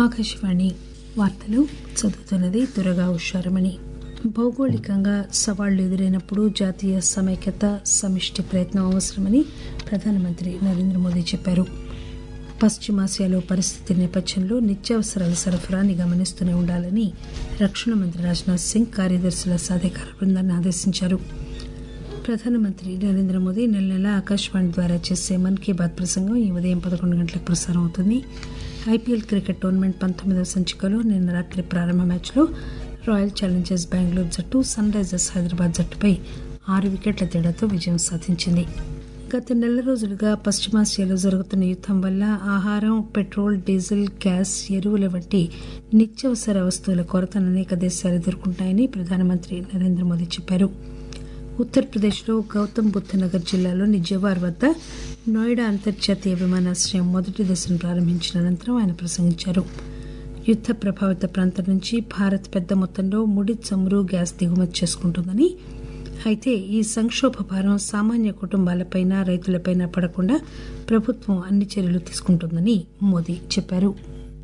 ఆకాశవాణి వార్తలు చదువుతున్నది దురగా ఉషారమణి భౌగోళికంగా సవాళ్లు ఎదురైనప్పుడు జాతీయ సమైక్యత సమిష్టి ప్రయత్నం అవసరమని ప్రధానమంత్రి నరేంద్ర మోదీ చెప్పారు పశ్చిమాసియాలో పరిస్థితి నేపథ్యంలో నిత్యావసరాల సరఫరాని గమనిస్తూనే ఉండాలని రక్షణ మంత్రి రాజ్నాథ్ సింగ్ కార్యదర్శుల సాధికార బృందాన్ని ఆదేశించారు ప్రధానమంత్రి నరేంద్ర మోదీ నెల నెల ఆకాశవాణి ద్వారా చేసే మన్ కీ బాత్ ప్రసంగం ఈ ఉదయం పదకొండు గంటలకు ప్రసారం అవుతుంది ఐపీఎల్ క్రికెట్ టోర్నమెంట్ పంతొమ్మిదవ సంచికలో నిన్న రాత్రి ప్రారంభ మ్యాచ్లో రాయల్ ఛాలెంజర్స్ బెంగళూరు జట్టు సన్ రైజర్స్ హైదరాబాద్ జట్టుపై ఆరు వికెట్ల తేడాతో విజయం సాధించింది గత నెల రోజులుగా పశ్చిమాసియాలో జరుగుతున్న యుద్దం వల్ల ఆహారం పెట్రోల్ డీజిల్ గ్యాస్ ఎరువుల వంటి నిత్యావసర వస్తువుల కొరతను అనేక దేశాలు ఎదుర్కొంటాయని ప్రధానమంత్రి నరేంద్ర మోదీ చెప్పారు ఉత్తరప్రదేశ్లో గౌతమ్ బుద్ధ నగర్ జిల్లాలోని జవార్ వద్ద నోయిడా అంతర్జాతీయ విమానాశ్రయం మొదటి దశను ప్రారంభించిన అనంతరం ఆయన ప్రసంగించారు యుద్ద ప్రభావిత ప్రాంతం నుంచి భారత్ పెద్ద మొత్తంలో ముడి చమురు గ్యాస్ దిగుమతి చేసుకుంటుందని అయితే ఈ సంక్షోభ భారం సామాన్య కుటుంబాలపైన రైతులపైన పడకుండా ప్రభుత్వం అన్ని చర్యలు తీసుకుంటుందని మోదీ చెప్పారు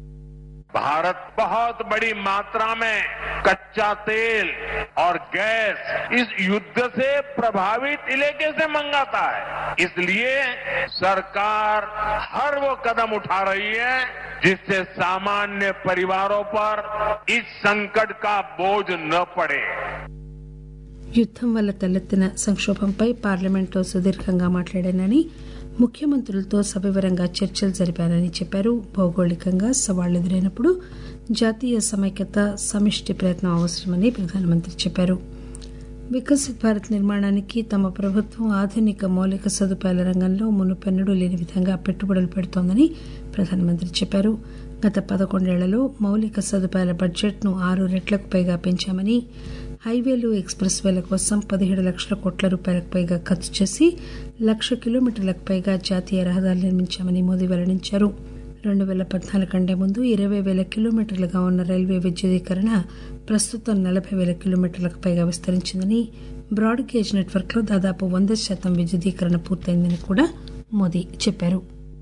भारत बहुत बड़ी मात्रा में कच्चा तेल और गैस इस युद्ध से प्रभावित इलाके से मंगाता है इसलिए सरकार हर वो कदम उठा रही है जिससे सामान्य परिवारों पर इस संकट का बोझ न पड़े యుద్దం వల్ల తలెత్తిన సంక్షోభంపై పార్లమెంట్లో సుదీర్ఘంగా మాట్లాడానని ముఖ్యమంత్రులతో సవివరంగా చర్చలు జరిపానని చెప్పారు భౌగోళికంగా సవాళ్లు ఎదురైనప్పుడు జాతీయ సమైక్యత సమిష్టి ప్రయత్నం అవసరమని ప్రధానమంత్రి చెప్పారు వికసిత్ భారత్ నిర్మాణానికి తమ ప్రభుత్వం ఆధునిక మౌలిక సదుపాయాల రంగంలో మునుపెన్నడూ లేని విధంగా పెట్టుబడులు పెడుతోందని ప్రధానమంత్రి చెప్పారు గత పదకొండేళ్లలో మౌలిక సదుపాయాల బడ్జెట్ను ఆరు రెట్లకు పైగా పెంచామని హైవేలు ఎక్స్ప్రెస్ వేల కోసం పదిహేడు లక్షల కోట్ల రూపాయలకు పైగా ఖర్చు చేసి లక్ష కిలోమీటర్లకు పైగా జాతీయ రహదారులు నిర్మించామని మోదీ వెల్లడించారు రెండు పేల పద్నాలుగు కంటే ముందు ఇరవై వేల కిలోమీటర్లుగా ఉన్న రైల్వే విద్యుదీకరణ ప్రస్తుతం నలభై వేల కిలోమీటర్లకు పైగా విస్తరించిందని బ్రాడ్ గేజ్ నెట్వర్క్ లో దాదాపు వంద శాతం విద్యుదీకరణ పూర్తయిందని కూడా మోదీ చెప్పారు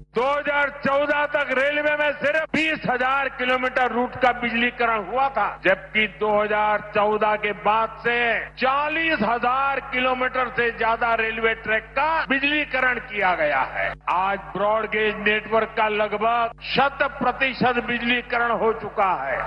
2014 तक रेलवे में सिर्फ बीस हजार किलोमीटर रूट का बिजलीकरण हुआ था जबकि 2014 के बाद से चालीस हजार किलोमीटर से ज्यादा रेलवे ट्रैक का बिजलीकरण किया गया है आज ब्रॉडगेज नेटवर्क का लगभग शत प्रतिशत बिजलीकरण हो चुका है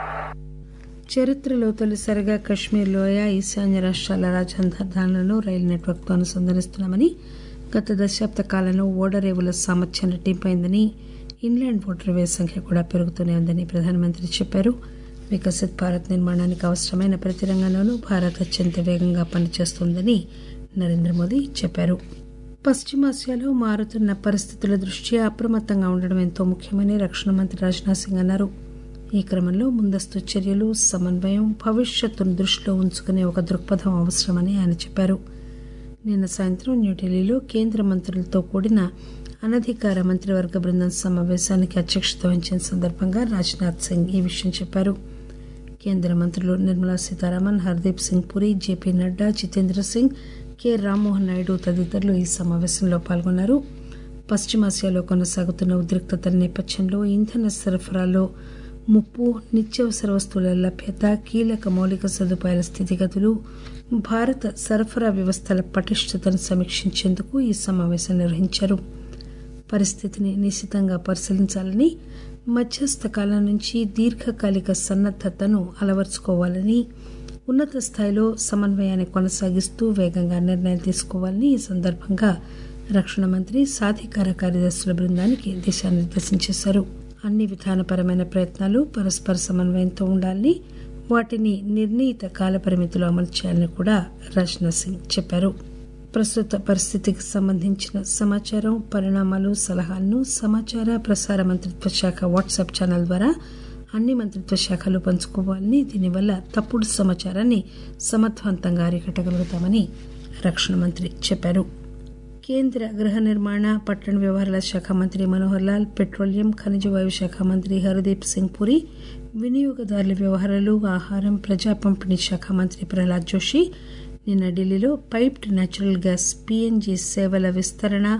చరిత్రలో తొలిసారిగా కశ్మీర్ లోయ ఈశాన్య రాష్ట్రాల రాజధానులను రైలు నెట్వర్క్తో అనుసంధానిస్తున్నామని గత దశాబ్ద కాలంలో ఓడరేవుల సామర్థ్యం రెట్టింపైందని ఇన్లాండ్ ఓడరేవే సంఖ్య కూడా పెరుగుతూనే ఉందని ప్రధానమంత్రి చెప్పారు వికసిత్ భారత్ నిర్మాణానికి అవసరమైన ప్రతి రంగంలోనూ భారత్ అత్యంత వేగంగా పనిచేస్తోందని నరేంద్ర మోదీ చెప్పారు పశ్చిమాసియాలో మారుతున్న పరిస్థితుల దృష్ట్యా అప్రమత్తంగా ఉండడం ఎంతో ముఖ్యమని రక్షణ మంత్రి రాజ్నాథ్ సింగ్ అన్నారు ఈ క్రమంలో ముందస్తు చర్యలు సమన్వయం భవిష్యత్తును దృష్టిలో ఉంచుకునే ఒక దృక్పథం అవసరమని ఆయన చెప్పారు నిన్న సాయంత్రం న్యూఢిల్లీలో కేంద్ర మంత్రులతో కూడిన అనధికార మంత్రివర్గ బృందం సమావేశానికి అధ్యక్షత వహించిన సందర్భంగా రాజ్నాథ్ సింగ్ ఈ విషయం చెప్పారు కేంద్ర మంత్రులు నిర్మలా సీతారామన్ హర్దీప్ సింగ్ పురి జేపీ నడ్డా జితేంద్ర సింగ్ కె రామ్మోహన్ నాయుడు తదితరులు ఈ సమావేశంలో పాల్గొన్నారు పశ్చిమాసియాలో కొనసాగుతున్న ఉద్రిక్తతల నేపథ్యంలో ఇంధన సరఫరాలో ముప్పు నిత్యావసర వస్తువుల లభ్యత కీలక మౌలిక సదుపాయాల స్థితిగతులు భారత సరఫరా వ్యవస్థల పటిష్టతను సమీక్షించేందుకు ఈ సమావేశం నిర్వహించారు పరిస్థితిని నిశితంగా పరిశీలించాలని మధ్యస్థ కాలం నుంచి దీర్ఘకాలిక సన్నద్దతను అలవర్చుకోవాలని ఉన్నత స్థాయిలో సమన్వయాన్ని కొనసాగిస్తూ వేగంగా నిర్ణయాలు తీసుకోవాలని ఈ సందర్భంగా రక్షణ మంత్రి సాధికార కార్యదర్శుల బృందానికి దిశానిర్దేశం చేశారు అన్ని విధానపరమైన ప్రయత్నాలు పరస్పర సమన్వయంతో ఉండాలని వాటిని నిర్ణీత కాలపరిమితిలో అమలు చేయాలని కూడా రాజ్నాథ్ సింగ్ చెప్పారు ప్రస్తుత పరిస్థితికి సంబంధించిన సమాచారం పరిణామాలు సలహాలను సమాచార ప్రసార మంత్రిత్వ శాఖ వాట్సాప్ ఛానల్ ద్వారా అన్ని మంత్రిత్వ శాఖలు పంచుకోవాలని దీనివల్ల తప్పుడు సమాచారాన్ని సమర్థవంతంగా అరికట్టగలుగుతామని రక్షణ మంత్రి చెప్పారు కేంద్ర గృహ నిర్మాణ పట్టణ వ్యవహారాల శాఖ మంత్రి మనోహర్ లాల్ పెట్రోలియం ఖనిజ వాయు శాఖ మంత్రి హర్దీప్ సింగ్ పురి వినియోగదారుల వ్యవహారాలు ఆహారం ప్రజా పంపిణీ శాఖ మంత్రి ప్రహ్లాద్ జోషి నిన్న ఢిల్లీలో పైప్డ్ న్యాచురల్ గ్యాస్ పీఎన్జీ సేవల విస్తరణ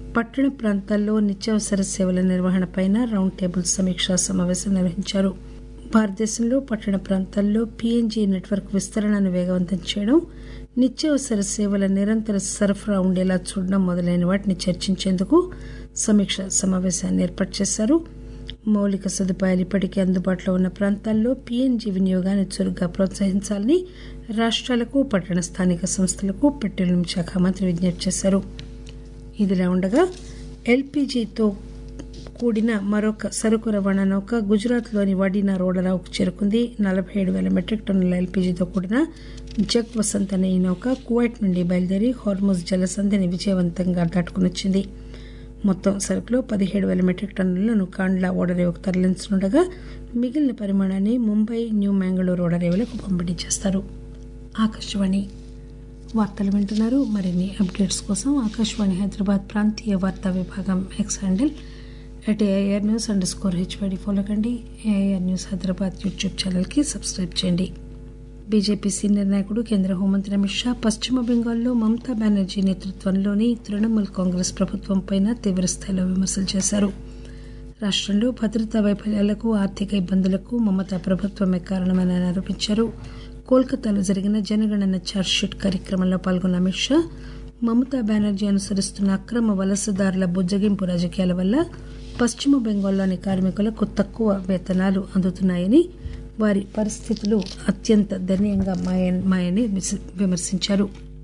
పట్టణ ప్రాంతాల్లో నిత్యావసర సేవల నిర్వహణపైన రౌండ్ టేబుల్ సమీక్షా సమావేశం నిర్వహించారు భారతదేశంలో పట్టణ ప్రాంతాల్లో పీఎన్జీ నెట్వర్క్ విస్తరణను వేగవంతం చేయడం నిత్యావసర సేవల నిరంతర సరఫరా ఉండేలా చూడడం మొదలైన వాటిని చర్చించేందుకు సమీక్ష సమావేశాన్ని ఏర్పాటు చేశారు మౌలిక సదుపాయాలు ఇప్పటికే అందుబాటులో ఉన్న ప్రాంతాల్లో పీఎన్జీ వినియోగాన్ని చురుగ్గా ప్రోత్సహించాలని రాష్ట్రాలకు పట్టణ స్థానిక సంస్థలకు పెట్రోలియం శాఖ మంత్రి విజ్ఞప్తి చేశారు ఇదిలా ఉండగా ఎల్పీజీతో కూడిన మరొక సరుకు రవాణా నౌక గుజరాత్లోని వడీనా రోడరావుకు చేరుకుంది నలభై ఏడు వేల మెట్రిక్ టన్నుల ఎల్పీజీతో కూడిన జగ్ వసంత్ అనే ఈ నౌక కువైట్ నుండి బయలుదేరి హార్మోజ్ జలసంధిని విజయవంతంగా దాటుకునొచ్చింది మొత్తం సరుకులో పదిహేడు వేల మెట్రిక్ టన్నులను కాండ్లా ఓడరేవుకు తరలించనుండగా మిగిలిన పరిమాణాన్ని ముంబై న్యూ మ్యాంగళూరు ఓడరేవులకు పంపిణీ చేస్తారు ఆకాశవాణి వార్తలు వింటున్నారు మరిన్ని అప్డేట్స్ కోసం ఆకాశవాణి హైదరాబాద్ ప్రాంతీయ వార్తా విభాగం X handle at AIR news under score HYD follow కండి ఏఐఆర్ న్యూస్ హైదరాబాద్ యూట్యూబ్ ఛానల్కి సబ్స్క్రైబ్ చేయండి బీజేపీ సీనియర్ నాయకుడు కేంద్ర హోంమంత్రి అమిత్ షా పశ్చిమ బెంగాల్లో మమతా బెనర్జీ నేతృత్వంలోని తృణమూల్ కాంగ్రెస్ ప్రభుత్వంపై తీవ్రస్థాయిలో విమర్శలు చేశారు రాష్టంలో భద్రతా వైఫల్యాలకు ఆర్థిక ఇబ్బందులకు మమతా ప్రభుత్వమే కారణమని ఆయన ఆరోపించారు కోల్కతాలో జరిగిన జనగణన ఛార్జ్షీట్ కార్యక్రమంలో పాల్గొన్న అమిత్ షా మమతా బెనర్జీ అనుసరిస్తున్న అక్రమ వలసదారుల బుజ్జగింపు రాజకీయాల వల్ల పశ్చిమ బెంగాల్లోని కార్మికులకు తక్కువ వేతనాలు అందుతున్నాయని వారి పరిస్థితులు అత్యంత దయనీయంగా మాయని విమర్శించారు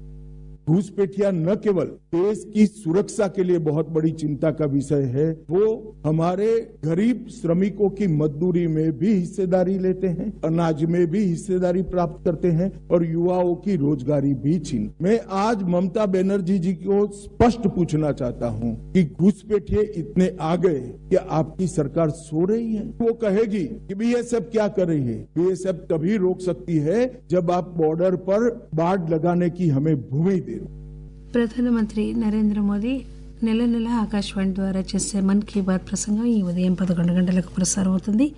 घूसपेठिया न केवल देश की सुरक्षा के लिए बहुत बड़ी चिंता का विषय है वो हमारे गरीब श्रमिकों की मजदूरी में भी हिस्सेदारी लेते हैं अनाज में भी हिस्सेदारी प्राप्त करते हैं और युवाओं की रोजगारी भी छीन मैं आज ममता बनर्जी जी को स्पष्ट पूछना चाहता हूं कि घूसपेठिए इतने आ गए कि आपकी सरकार सो रही है वो कहेगी कि बीएसएफ क्या कर रही है बीएसएफ तभी रोक सकती है जब आप बॉर्डर पर बाढ़ लगाने की हमें भूमि दे ప్రధానమంత్రి నరేంద్ర మోదీ నెల నెల ఆకాశవాణి ద్వారా చేసే మన్ కీ బాత్ ప్రసంగం ఈ ఉదయం పదకొండు గంటలకు ప్రసారం అవుతుంది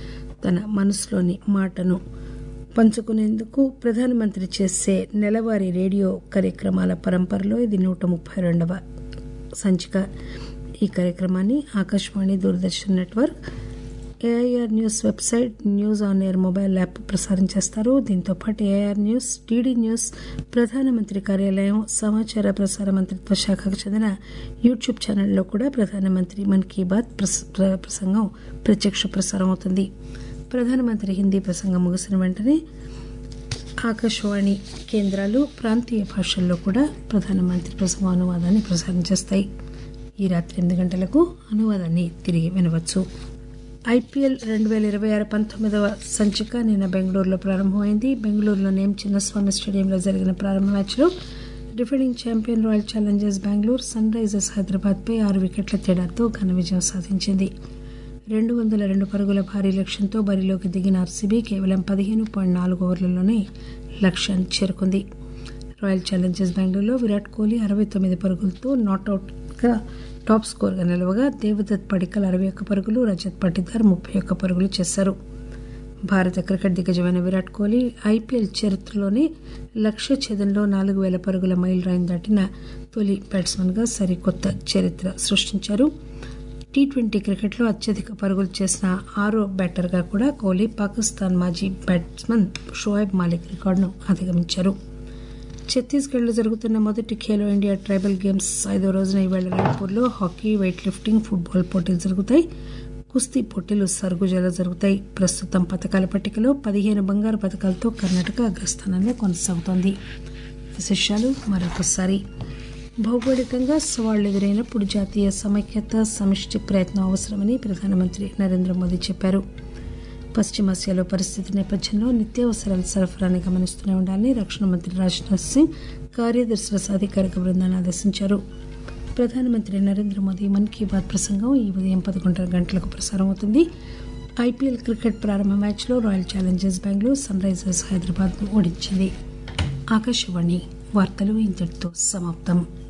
తన మనసులోని మాటను పంచుకునేందుకు ప్రధానమంత్రి చేసే నెలవారీ రేడియో కార్యక్రమాల పరంపరలో ఇది నూట ముప్పై రెండవ సంచిక ఈ కార్యక్రమాన్ని Akashvani Doordarshan network AIR news website news on air mobile app ప్రసారం చేస్తారు దీంతో పాటు ఏఐఆర్ న్యూస్ డీడీ న్యూస్ ప్రధానమంత్రి కార్యాలయం సమాచార ప్రసార మంత్రిత్వ శాఖకు చెందిన యూట్యూబ్ ఛానల్లో కూడా ప్రధానమంత్రి మన్ కీ బాత్ ప్రసంగం ప్రత్యక్ష ప్రసారం అవుతుంది ప్రధానమంత్రి హిందీ ప్రసంగం ముగిసిన వెంటనే ఆకాశవాణి కేంద్రాలు ప్రాంతీయ భాషల్లో కూడా ప్రధానమంత్రి ప్రసంగం అనువాదాన్ని ప్రసారం చేస్తాయి ఈ రాత్రి ఎనిమిది గంటలకు అనువాదాన్ని తిరిగి వినవచ్చు ఐపీఎల్ రెండు వేల ఇరవై ఆరు పంతొమ్మిదవ సంచిక నిన్న బెంగళూరులో ప్రారంభమైంది బెంగళూరులోని ఎం చిన్నస్వామి స్టేడియంలో జరిగిన ప్రారంభ మ్యాచ్లో defending champion Royal Challengers Bengaluru Sunrisers హైదరాబాద్పై ఆరు వికెట్ల తేడాతో ఘన విజయం సాధించింది రెండు వందల రెండు పరుగుల భారీ లక్ష్యంతో బరిలోకి దిగిన ఆర్సీబీ కేవలం పదిహేను పాయింట్ నాలుగు ఓవర్లలోనే లక్ష్యాన్ని చేరుకుంది రాయల్ ఛాలెంజర్స్ బెంగళూరులో విరాట్ కోహ్లీ అరవై తొమ్మిది పరుగులతో నాట్అవుట్గా టాప్ స్కోర్గా నిలవగా దేవదత్ పడికల్ అరవై ఒక్క పరుగులు రజత్ పటిదార్ ముప్పై ఒక్క పరుగులు చేశారు భారత క్రికెట్ దిగ్గజమైన విరాట్ కోహ్లీ ఐపీఎల్ చరిత్రలోనే లక్ష్య ఛేదంలో నాలుగు వేల పరుగుల మైల్ రాయిని దాటిన తొలి బ్యాట్స్మన్గా సరికొత్త చరిత్ర సృష్టించారు టీ ట్వంటీ క్రికెట్లో అత్యధిక పరుగులు చేసిన ఆరో బ్యాటర్గా కూడా కోహ్లీ పాకిస్తాన్ మాజీ బ్యాట్స్మన్ షోయబ్ మాలిక్ రికార్డును అధిగమించారు ఛత్తీస్గఢ్లో జరుగుతున్న మొదటి ఖేలో ఇండియా ట్రైబల్ గేమ్స్ ఐదో రోజున ఈవేళ రాయ్పూర్లో హాకీ వెయిట్ లిఫ్టింగ్ ఫుట్బాల్ పోటీలు జరుగుతాయి కుస్తీ పోటీలు సర్గుజాలో జరుగుతాయి ప్రస్తుతం పథకాల పట్టికలో పదిహేను బంగారు పథకాలతో కర్ణాటక అగ్రస్థానంలో కొనసాగుతోంది విశేషాలు మరొకసారి భౌగోళికంగా సవాళ్లు ఎదురైనప్పుడు జాతీయ సమైక్యత సమిష్టి ప్రయత్నం అవసరమని ప్రధానమంత్రి నరేంద్ర మోదీ చెప్పారు పశ్చిమాసియాలో పరిస్థితి నేపథ్యంలో నిత్యావసరాల సరఫరాని గమనిస్తూనే ఉండాలని రక్షణ మంత్రి రాజ్నాథ్ సింగ్ కార్యదర్శుల సాధికారిక బృందాన్ని ఆదేశించారు ప్రధానమంత్రి నరేంద్ర మోదీ మన్ కీ బాత్ ప్రసంగం ఈ ఉదయం పదకొండు గంటలకు ప్రసారం అవుతుంది ఐపీఎల్ క్రికెట్ ప్రారంభ మ్యాచ్లో Royal Challengers Bengaluru Sunrisers హైదరాబాద్ను ఓడించింది ఆకాశవాణి వార్తలు ఇంతటితో సమాప్తం